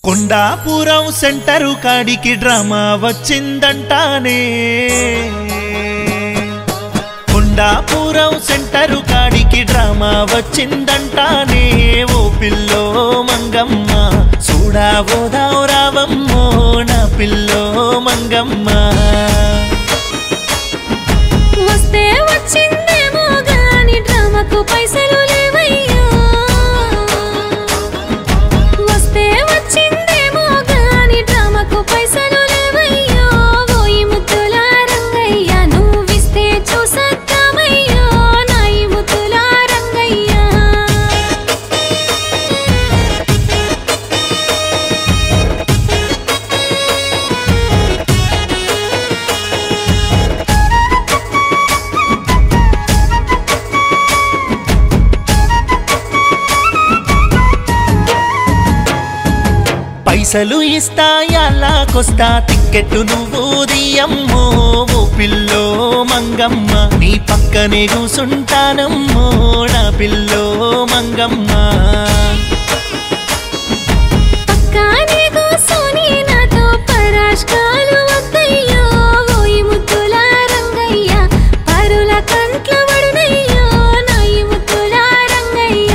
Kondapuram centre కాడికి drama వచ్చిందంటానే Kondapuram centre కాడికి డ్రామా వచ్చిందంటానే ఓ పిల్లో మంగమ్మ చూడా ఓదావు రావమ్మో నా పిల్లో మంగమ్మ వస్తే వచ్చిందేమో గాని డ్రామాకు పైసలు లేవయ్యా వస్తే వచ్చిందేమో గాని డ్రామాకు పైసలు లేవయ్యో ఓయి ముద్దుల రంగయ్య నువ్విస్తే చూసద్దామయ్యో నాయి ముద్దుల రంగయ్య పైసలు ఇస్తా కొస్తా టిక్కెట్టు నువ్వు దియమ్మో ఓ పిల్లో మంగమ్మ నీ పక్కనే కూసుంటానమ్మో నా పిల్లో మంగమ్మ పక్కానే కూసోని నాతో పరాష్కాలు వద్దయ్యో ఓయి ముద్దుల రంగయ్య పరుల కంట్ల వడునయ్యో నాయి ముద్దుల రంగయ్య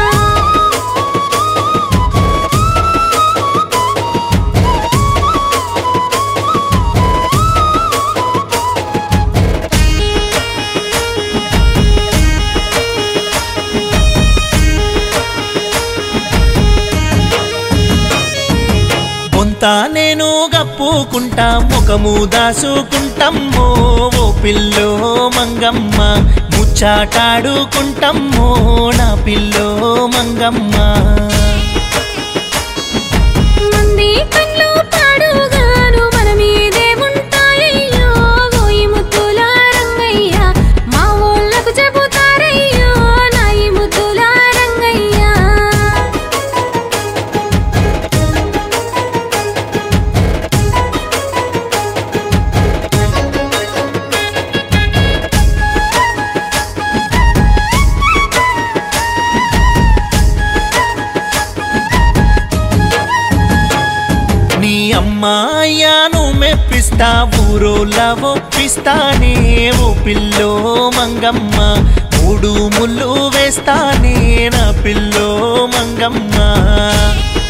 బొంత నేను గప్పుకుంటా ముఖము దాసుకుంటమ్మో ఓ పిల్లో మంగమ్మ ముచ్చాటాడుకుంటమ్మో నా పిల్లో మంగమ్మ మంది కళ్ళు పాడుగాను మన మీదే ఉంటాయయ్యో ఓయి ముద్దుల రంగయ్య మా ఊళ్ళకు చెబుతారయ్యో నాయి ముద్దుల రంగయ్య నీ అమ్మాయ్యాను మెప్పిస్తా ఊరోలా ఒప్పిస్తానే ఓ పిల్లో మంగమ్మ మూడు ముళ్ళు వేస్తానే నా పిల్లో మంగమ్మ